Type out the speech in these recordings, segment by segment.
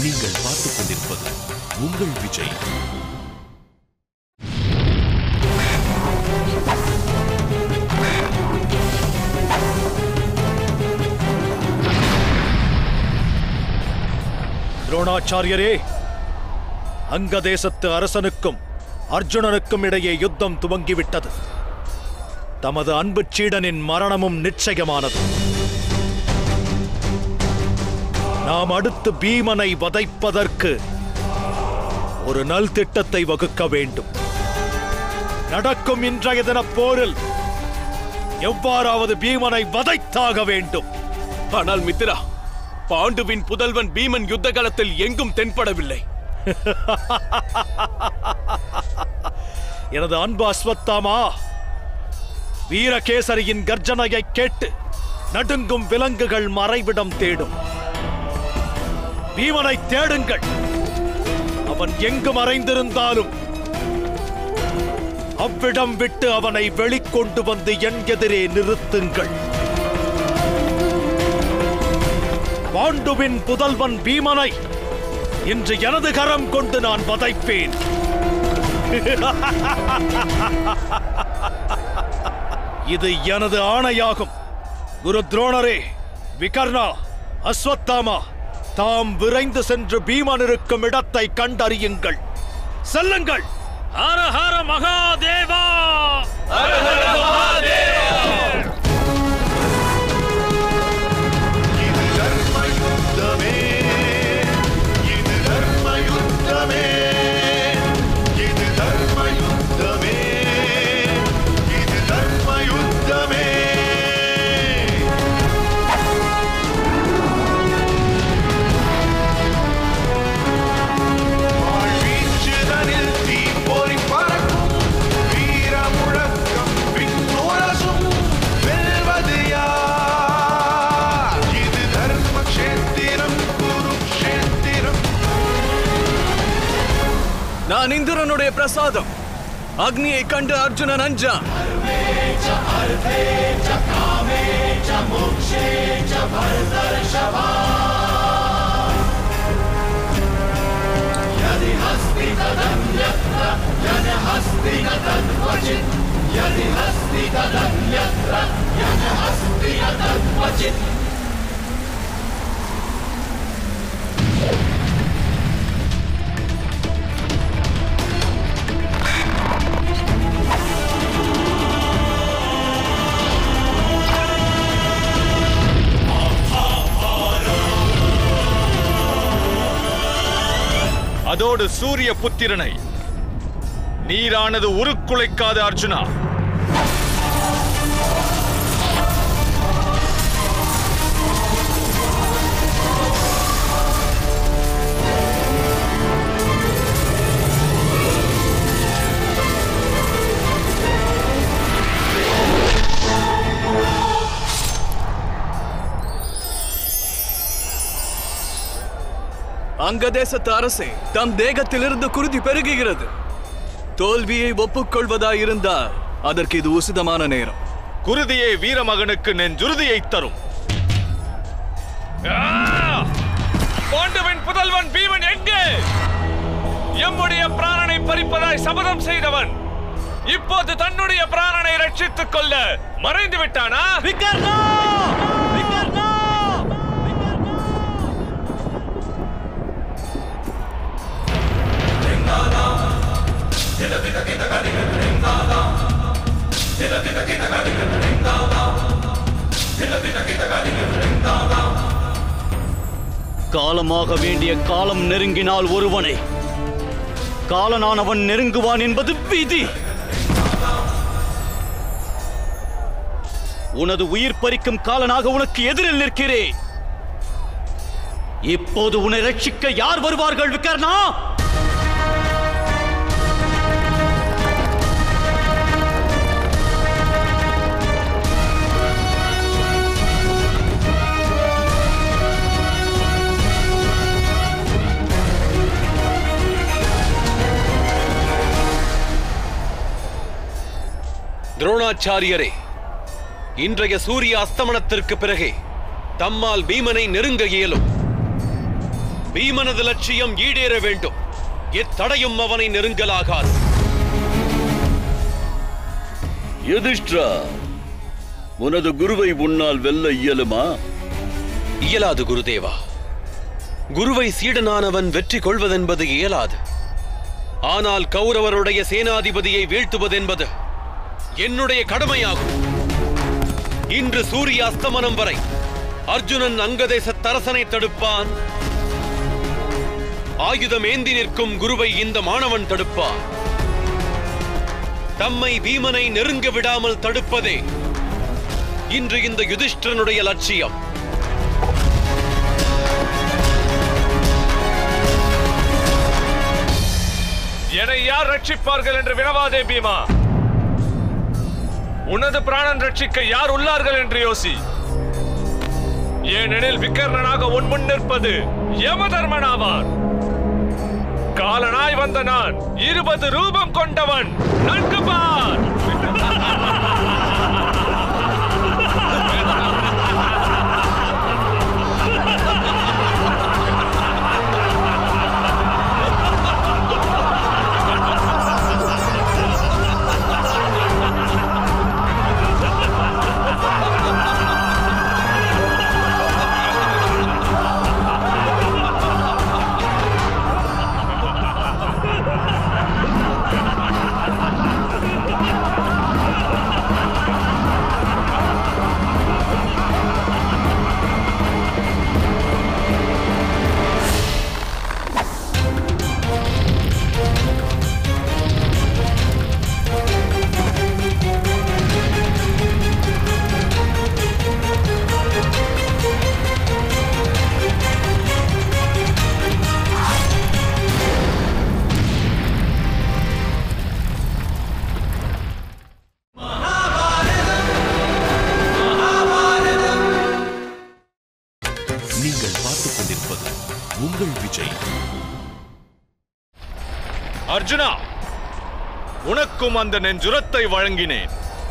நீங்கள் பார்த்துக் கொண்டிருப்பது உங்கள் விஜய் துரோணாச்சாரியரே அங்க தேசத்து அரசனுக்கும் அர்ஜுனனுக்கும் இடையே யுத்தம் துவங்கிவிட்டது தமது அன்பு சீடனின் மரணமும் நிச்சயமானது நாம் அடுத்து பீமனை வதைப்பதற்கு ஒரு நல் திட்டத்தை வகுக்க வேண்டும் நடக்கும் இன்றைய தின போரில் எவ்வாறாவது பீமனை வதைத்தாக வேண்டும் ஆனால் மித்திரா பாண்டுவின் புதல்வன் பீமன் யுத்த காலத்தில் எங்கும் தென்படவில்லை எனது அன்பு அஸ்வத்தாமா வீரகேசரியின் கர்ஜனையை கேட்டு நடுங்கும் விலங்குகள் மறைவிடம் தேடும் பீமனை தேடுங்கள் அவன் எங்கு மறைந்திருந்தாலும் அவ்விடம் விட்டு அவனை வெளிக்கொண்டு வந்து என் எதிரே நிறுத்துங்கள் பாண்டுவின் புதல்வன் பீமனை இன்று எனது கரம் கொண்டு நான் வதைப்பேன் இது எனது ஆணையாகும் குரு துரோணரே விகர்ணா அஸ்வத்தாமா தாம் விரைந்து சென்று பீமன் இருக்கும் இடத்தை கண்டறியுங்கள் செல்லுங்கள் ஹர ஹர மகாதேவா இது தர்ம யுத்தமே இது தர்ம யுத்தமே இது தர்ம யுத்தமே இது தர்ம யுத்தமே வாழ்வீச்சுதனில் தீப்பொறி பறக்கும் வீர முழக்கம் விண்ணுரசும் வெல்வது யார் இது தர்ம கஷேத்திரம் குருக்ஷேத்திரம் நான் இந்திரனுடைய பிரசாதம் அக்னியை கண்டு அர்ஜுனன் அஞ்சான் அதோடு சூரிய புத்திரனை நீரானது உருக்குலைக்காது அர்ஜுனா அங்க தேசத்து அரசே தம் தேகத்திலிருந்து குருதி பெருகுகிறது தோல்வியை ஒப்புக்கொள்வதா இருந்தால் அதற்கு இது உசிதமான நேரம் குருதியே வீரமகனுக்கு நெஞ்சுறுதியை தரும் ஆ! பாண்டுவின் புதல்வன் பீமன் எங்கே எம்முடைய பிராணனை பறிப்பதாய் சபதம் செய்தவன் இப்போது தன்னுடைய பிராணனை ரட்சித்துக் கொள்ள மறைந்து விட்டானா விகர்ணா விகர்ணா காலமாக வேண்டிய காலம் நெருங்கினால் ஒருவனை காலனானவன் நெருங்குவான் என்பது விதி உனது உயிர் பறிக்கும் காலனாக உனக்கு எதிரில் நிற்கிறேன் இப்போது உன்னை ரட்சிக்க யார் வருவார்கள் விக்கர்ணா துரோணாச்சாரியரே இன்றைய சூரிய அஸ்தமனத்திற்கு பிறகே தம்மால் பீமனை நெருங்க இயலும் பீமனது லட்சியம் ஈடேற வேண்டும் எத்தடையும் அவனை நெருங்கலாகாது யுதிஷ்டிரா உனது குருவை உன்னால் வெல்ல இயலுமா இயலாது குருதேவா குருவை சீடனானவன் வெற்றி கொள்வதென்பது இயலாது ஆனால் கௌரவருடைய சேனாதிபதியை வீழ்த்துவதென்பது என்னுடைய கடமையாகும் இன்று சூரிய அஸ்தமனம் வரை அர்ஜுனன் அங்கதேச தரசனை தடுப்பான் ஆயுதம் ஏந்தி நிற்கும் குருவை இந்த மாணவன் தடுப்பான் தம்மை பீமனை நெருங்க விடாமல் தடுப்பதே இன்று இந்த யுதிஷ்டிரனுடைய லட்சியம் என்னை யார் ரட்சிப்பார்கள் என்று வினவாதே பீமா உனது பிராணன் ரட்சிக்க யார் உள்ளார்கள் என்று யோசி ஏனெனில் விக்கர்ணனாக உன் முன் நிற்பது யமதர்மனாவார் காலனாய் வந்த நான் இருபது ரூபம் கொண்டவன் நன்கு பார் நீங்கள் பார்த்துக் கொண்டிருப்பது உங்கள் விஜய் அர்ஜுனா உனக்கும் அந்த நெஞ்சுரத்தை வழங்கினேன்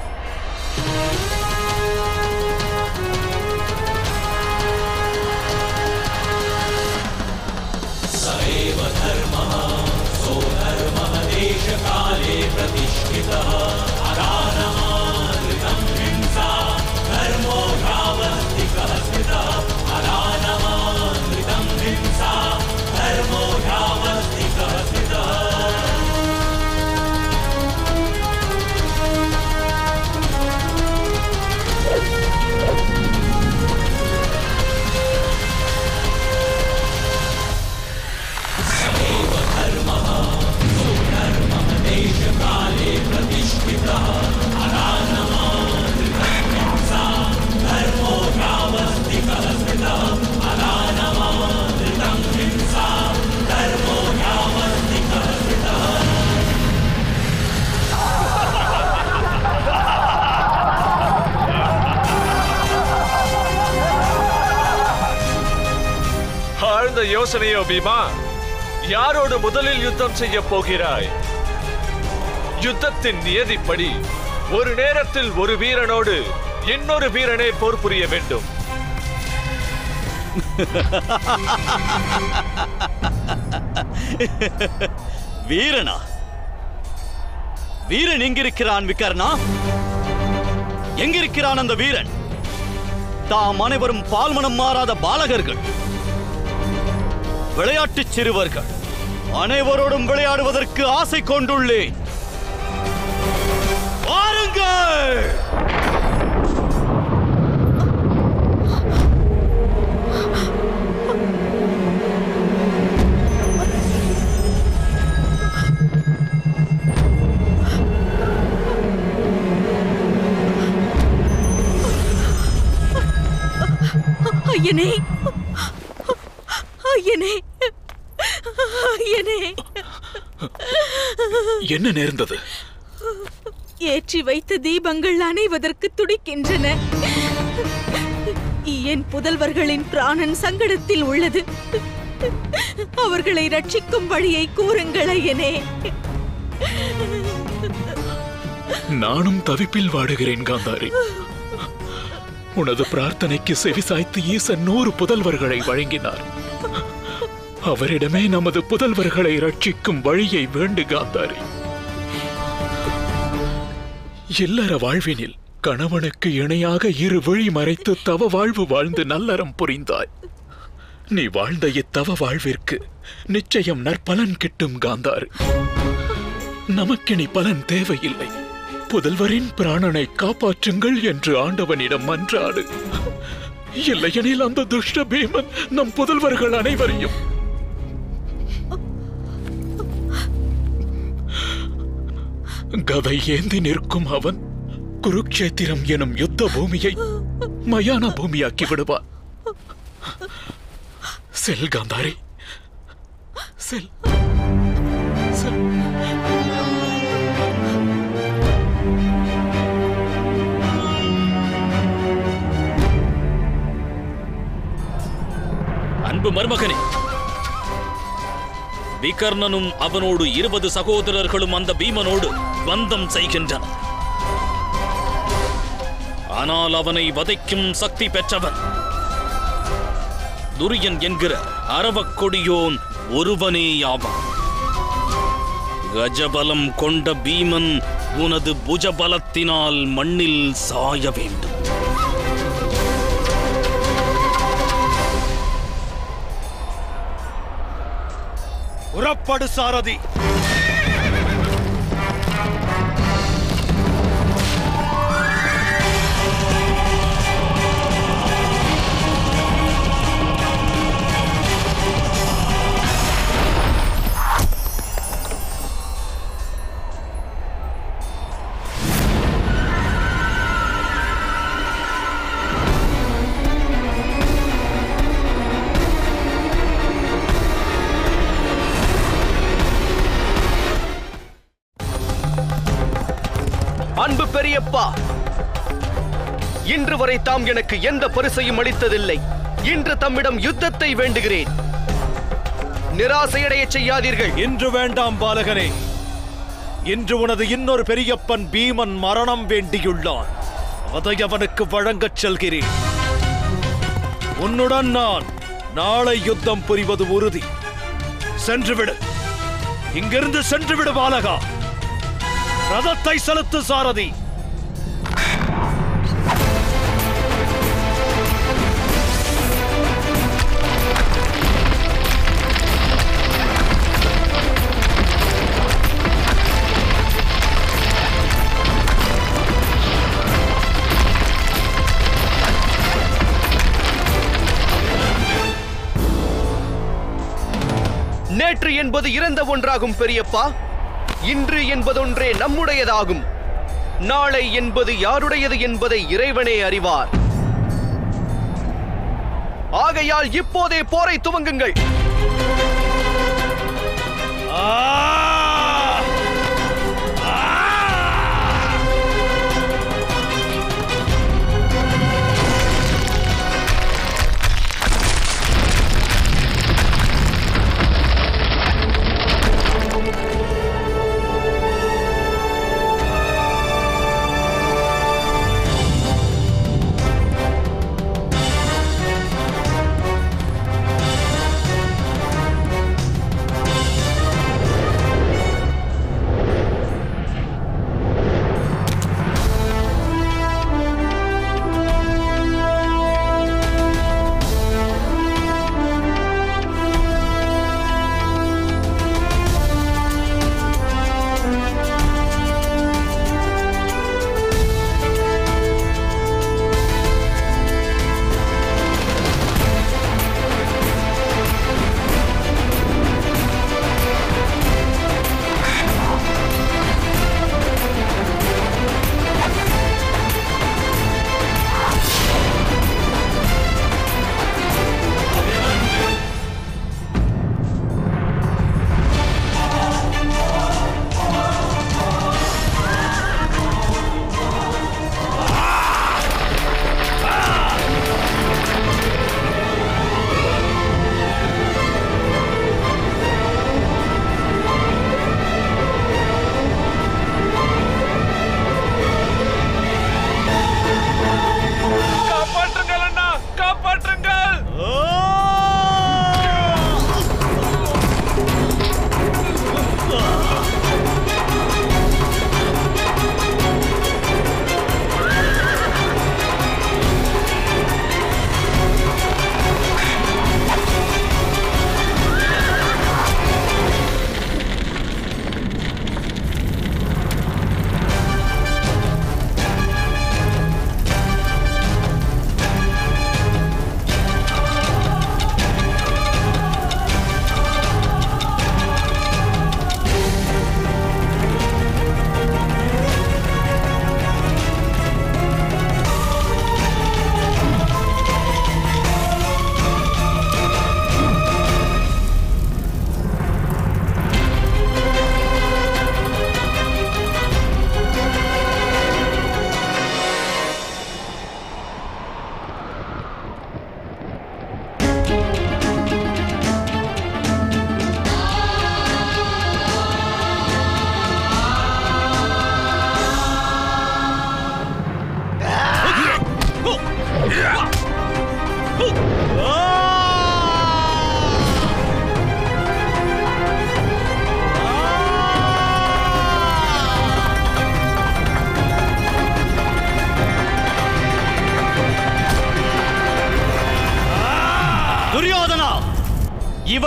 ஆழ்ந்த யோசனையோ பீமா யாரோடு முதலில் யுத்தம் செய்ய போகிறாய் யுத்தத்தின் நியதிப்படி ஒரு நேரத்தில் ஒரு வீரனோடு இன்னொரு வீரனே போர் புரிய வேண்டும் வீரனா வீரன் எங்கிருக்கிறான் விக்கர்ணா எங்கிருக்கிறான் அந்த வீரன் தாம் அனைவரும் பால்மனம் மாறாத பாலகர்கள் விளையாட்டுச் சிறுவர்கள் அனைவரோடும் விளையாடுவதற்கு ஆசை கொண்டுள்ளேன் வாருங்கள் ஐயனே ஐயனே ஐயனே என்ன நேர்ந்தது ஏற்றி வைத்த தீபங்கள் அணைவதற்கு துடிக்கின்றன என் புதல்வர்களின் பிராணன் சங்கடத்தில் உள்ளது அவர்களை ரட்சிக்கும் வழியை கூறுங்கள் ஐயனே நானும் தவிப்பில் வாடுகிறேன் காந்தாரி உனது பிரார்த்தனைக்கு செவிசாய்த்து ஈசன் நூறு புதல்வர்களை வழங்கினார் அவரிடமே நமது புதல்வர்களை ரட்சிக்கும் வழியை வேண்டு காந்தாரி இல்லற வாழ்வினில் கணவனுக்கு இணையாக இரு விழி மறைத்து தவ வாழ்வு வாழ்ந்து நல்லறம் புரிந்தாய் நீ வாழ்ந்த இத்தவ வாழ்விற்கு நிச்சயம் நற்பலன் கிட்டும் காந்தாரு நமக்கினி பலன் தேவையில்லை புதல்வரின் பிராணனை காப்பாற்றுங்கள் என்று ஆண்டவனிடம் மன்றாடு இல்லையெனில் அந்த துஷ்ட பீமன் நம் புதல்வர்கள் அனைவரையும் கதை ஏந்தி நிற்கும் அவன் குருக்ஷேத்திரம் எனும் யுத்த பூமியை மயான பூமியாக்கி விடுவான் செல் காந்தாரி செல் செல் அன்பு மருமகனே விகர்ணனும் அவனோடு இருபது சகோதரர்களும் அந்த பீமனோடு பந்தம் செய்கின்றனர் ஆனால் அவனை வதைக்கும் சக்தி பெற்றவன் துரியன் என்கிற அரவக் கொடியோன் ஒருவனேயாவான் கஜபலம் கொண்ட பீமன் உனது புஜபலத்தினால் மண்ணில் சாய வேண்டும் புறப்படு சாரதி அன்பு பெரியப்பா இன்று வரை தாம் எனக்கு எந்த பரிசையும் அளித்ததில்லை இன்று தம்மிடம் யுத்தத்தை வேண்டுகிறேன் நிராசையடையச் செய்யாதீர்கள் இன்று வேண்டாம் பாலகனே இன்று உனது இன்னொரு பெரியப்பன் பீமன் மரணம் வேண்டியுள்ளான் அதை அவனுக்கு வழங்கச் செல்கிறேன் உன்னுடன் நான் நாளை யுத்தம் புரிவது உறுதி சென்றுவிடு இங்கிருந்து சென்றுவிடு பாலகா ரதத்தை செலுத்து சாரதி நேற்று என்பது இறந்த ஒன்றாகும் பெரியப்பா இன்று என்பதொன்றே நம்முடையதாகும் நாளை என்பது யாருடையது என்பதை இறைவனே அறிவார் ஆகையால் இப்போதே போரை துவங்குங்கள்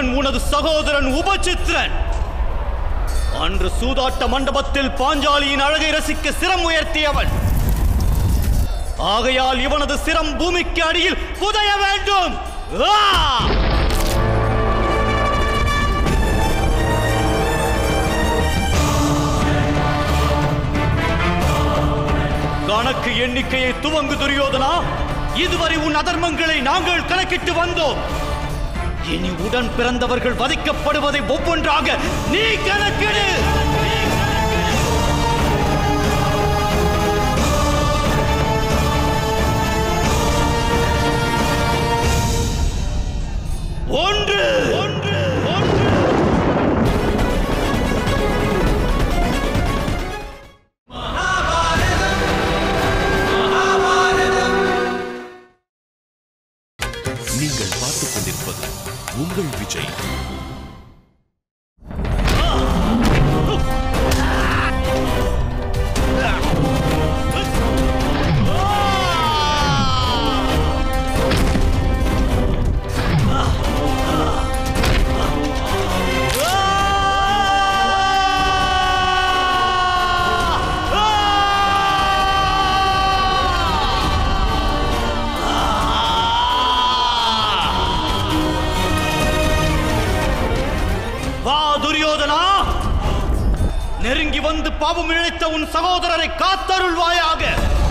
இவன் உனது சகோதரன் உபசித்திரன் அன்று சூதாட்ட மண்டபத்தில் பாஞ்சாலியின் அழகை ரசிக்க சிரம் உயர்த்தியவன் ஆகையால் இவனது சிரம் பூமிக்கு அடியில் புதைய வேண்டும் ஆ! கணக்கு எண்ணிக்கையை துவங்கு துரியோதனா இதுவரை உன் அதர்மங்களை நாங்கள் கணக்கிட்டு வந்தோம் இனி உடன் பிறந்தவர்கள் வதைக்கப்படுவதை ஒவ்வொன்றாக நீ கணக்கிடு ஒன்று ஒன்று ஒன்று நீங்கள் பார்த்துக் கொண்டிருப்பது உங்கள் விஜய் வா துரியோதனா நெருங்கி வந்து பாவம் இழைத்த உன் சகோதரரை காத்தருள்வாயாக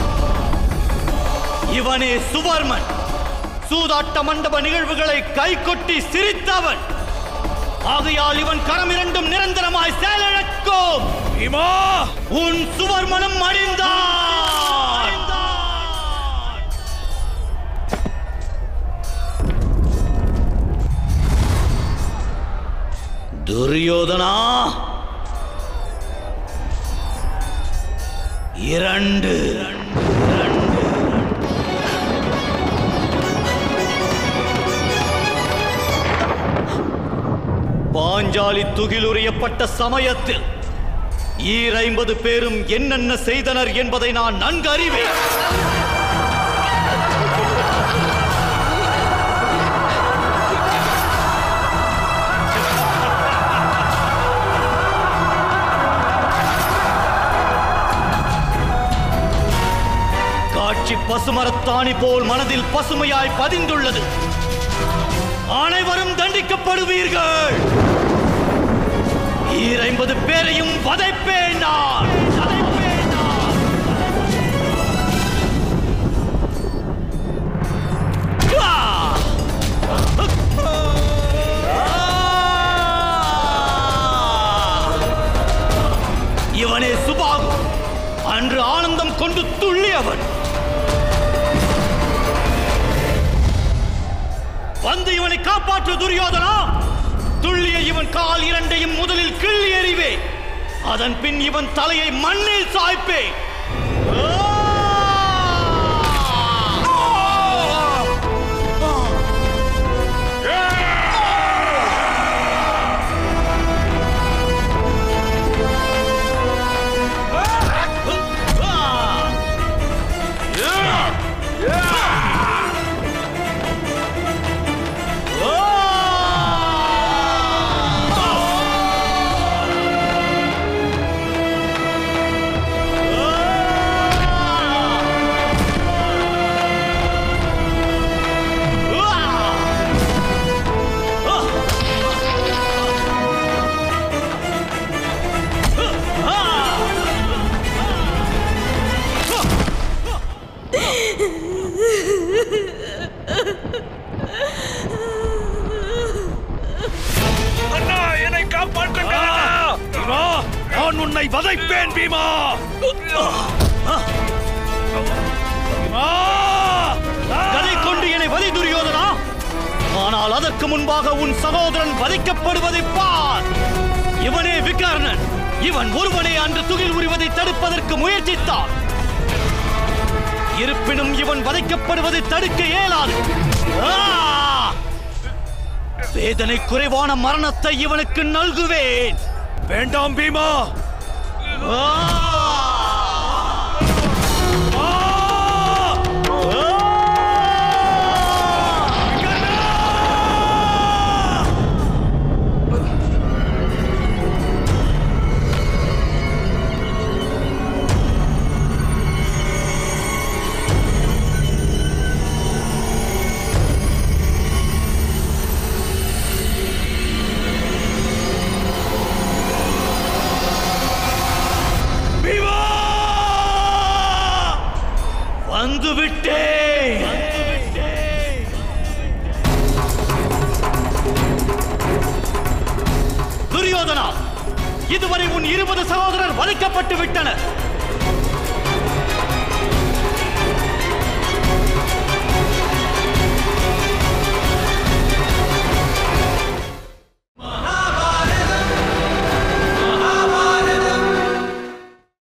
இவனே சுவர்மன் சூதாட்ட மண்டப நிகழ்வுகளை கைகொட்டி சிரித்தவன் ஆகையால் இவன் கரம் இரண்டும் நிரந்தரமாய் செயலிழக்கும் இமா உன் சுவர்மனும் அழிந்தான் துரியோதனா இரண்டு பாஞ்சாலி துகிலுரியப்பட்ட சமயத்தில் ஈர் ஐம்பது பேரும் என்னென்ன செய்தனர் என்பதை நான் நன்கு அறிவேன் காட்சி பசுமரத்தாணி போல் மனதில் பசுமையாய் பதிந்துள்ளது அனைவரும் தண்டிக்கப்படுவீர்கள் ஈரைம்பது பேரையும் வதைப்பேன் நான் வதைப்பேன் நான். வா! இவனே சுபாகு அன்று ஆனந்தம் கொண்டு துள்ளியவன் வந்து இவனை காப்பாற்று துரியோதனா துள்ளிய இவன் கால் இரண்டையும் முதலில் கிள்ளி எறிவே அதன் பின் இவன் தலையை மண்ணில் சாய்ப்பே அண்ணா என்னை காப்பாற்றுங்க பீமா நான் உன்னை வதைப்பேன் பீமா கதை கொண்டு என்னை வதி துரியோதனா ஆனால் அதற்கு முன்பாக உன் சகோதரன் வதைக்கப்படுவதை பார் இவனே விகர்ணன் இவன் ஒருவனே அன்று துகில் உரிவதை தடுப்பதற்கு முயற்சித்தான் இருப்பினும் இவன் வதைக்கப்படுவதை தடுக்க இயலாது ஆ! வேதனை குறைவான மரணத்தை இவனுக்கு நல்குவேன் வேண்டாம் பீமா ஆ! ஆ! துரியோதனா இதுவரை உன் இருபது சகோதரர் வதைக்கப்பட்டு விட்டனர்